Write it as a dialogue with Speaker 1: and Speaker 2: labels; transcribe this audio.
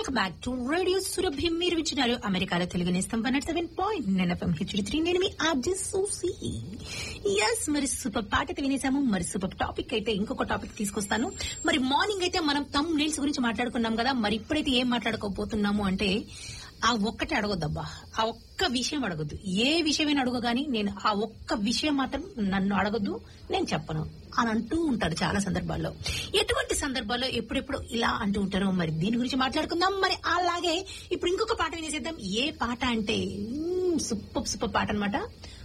Speaker 1: welcome back to radio Surabhi మీరు విచ్చినారు అమెరికాలో తెలుగు నేస్తం వన్ సెవెన్ పాయింట్ నేను ఎఫ్ఎం హెచ్డి త్రీ నేను మీ ఆర్జే సూసి ఎస్ మరి సూపర్ పాట అయితే వినేసాము మరి సూపర్ టాపిక్ అయితే ఇంకొక టాపిక్ తీసుకొస్తాను మరి మార్నింగ్ అయితే మనం తమ్ నీల్స్ గురించి మాట్లాడుకున్నాం కదా మరి ఇప్పుడైతే ఏం మాట్లాడుకోబోతున్నాము అంటే ఆ ఒక్కటి అడగొద్దబ్బా ఆ ఒక్క విషయం అడగొద్దు ఏ విషయమైనా అడుగు గానీ నేను ఆ ఒక్క విషయం మాత్రం నన్ను అడగొద్దు నేను చెప్పను అని అంటూ ఉంటారు చాలా సందర్భాల్లో ఎటువంటి సందర్భాల్లో ఎప్పుడెప్పుడు ఇలా అంటూ ఉంటారో మరి దీని గురించి మాట్లాడుకుందాం మరి అలాగే ఇప్పుడు ఇంకొక పాట వినేసేద్దాం ఏ పాట అంటే సూపర్ సూపర్ పాట అన్నమాట